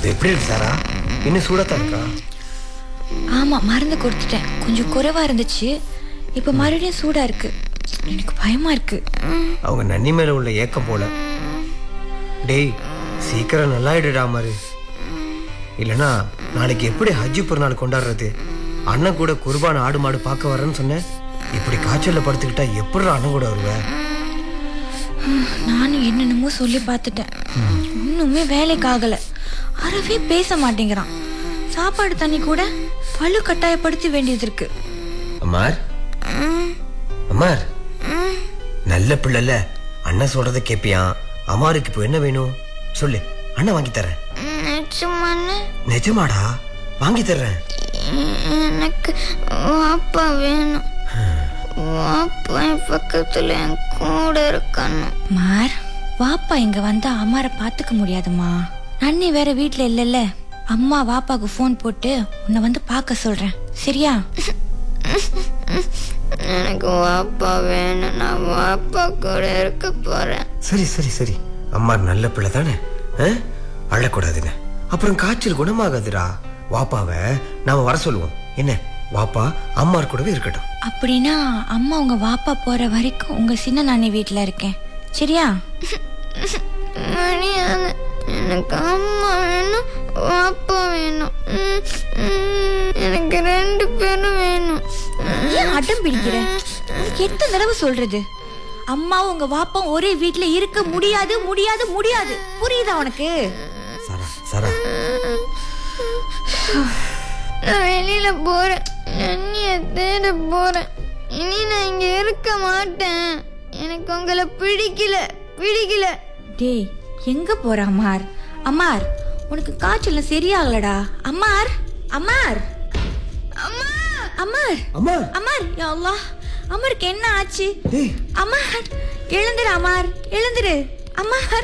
இப்போ எப்படி இருக்கு சாரா இன்னும் சூடாத்தான் இருக்கா ஆமா மருந்து கொடுத்துட்டேன் கொஞ்சம் குறைவா இருந்துச்சு இப்ப மறுபடியும் சூடா இருக்கு எனக்கு பயமா இருக்கு அவங்க நன்னி மேல உள்ள ஏக்கம் போல டேய் சீக்கிரம் நல்லாயிடுடா மாதிரி இல்லனா நாளைக்கு எப்படி ஹஜ்ஜி பிறநாள் கொண்டாடுறது அண்ணன் கூட குர்பான் ஆடு மாடு பார்க்க வரேன்னு சொன்னேன் இப்படி காய்ச்சல்ல படுத்துக்கிட்டா எப்படி அண்ணன் கூட வருவேன் நானும் என்னென்னமோ சொல்லி பார்த்துட்டேன் ஒண்ணுமே வேலைக்கு ஆகல அறவே பேச மாட்டேங்கிறான் சாப்பாடு தண்ணி கூட பழு கட்டாயப்படுத்தி வேண்டியது இருக்கு அம்மார் அம்மார் நல்ல பிள்ளைல அண்ணன் சொல்றத கேப்பியான் அம்மாருக்கு இப்போ என்ன வேணும் சொல்லு அண்ணன் வாங்கி தரேன் நிச்சயமானு நிஜமாடா வாங்கி தர்றேன் எனக்கு வாப்பா வேணும் வாப்பா என் பக்கத்துல என் கூட இருக்கணும் மார் வாப்பா இங்க வந்தா அம்மாரை பாத்துக்க முடியாதுமா நன்னி வேற வீட்ல இல்லல்ல அம்மா வாப்பாக்கு ஃபோன் போட்டு உன்னை வந்து பார்க்க சொல்றேன் சரியா எனக்கு வாப்பா வேணும் நான் வாப்பா கூட இருக்க போறேன் சரி சரி சரி அம்மா நல்ல பிள்ளை தானே ஆ? அழக்கூடாதுன்னு அப்புறம் காய்ச்சல் குணமாகாதுடா வாப்பாவை நாம வர சொல்லுவோம் என்ன வாப்பா அம்மார் கூடவே இருக்கட்டும் அப்படின்னா அம்மா உங்க வாப்பா போற வரைக்கும் உங்க சின்ன நானி வீட்ல இருக்கேன் சரியா முடியாது எனக்கு அம்மா வேணும் வாப்பா வேணும் ம், ம், எனக்கு ரெண்டு பேரும் வேணும் ஏன் அடம் பிடிக்கிற உனக்கு எத்தனை தடவை சொல்றது அம்மாவும் உங்க வாப்பாவும் ஒரே வீட்ல இருக்க முடியாது முடியாது முடியாது புரியுதா உனக்கு சரா சரா நான் வெளியில போறேன் அண்ணிய தேட போறேன் இனி நான் இங்க இருக்க மாட்டேன் எனக்கு உங்களை பிடிக்கல பிடிக்கல டேய் எங்க போற அம்மார் அம்மார் உனக்கு காய்ச்சல் சரியாகலடா அம்மார் அம்மார் அம்மா அம்மார் அம்மா அம்மார் யா அல்லாஹ் அம்மாருக்கு என்ன ஆச்சு ஏய் அம்மார் எழுந்துரு அம்மார் எழுந்துரு அம்மார்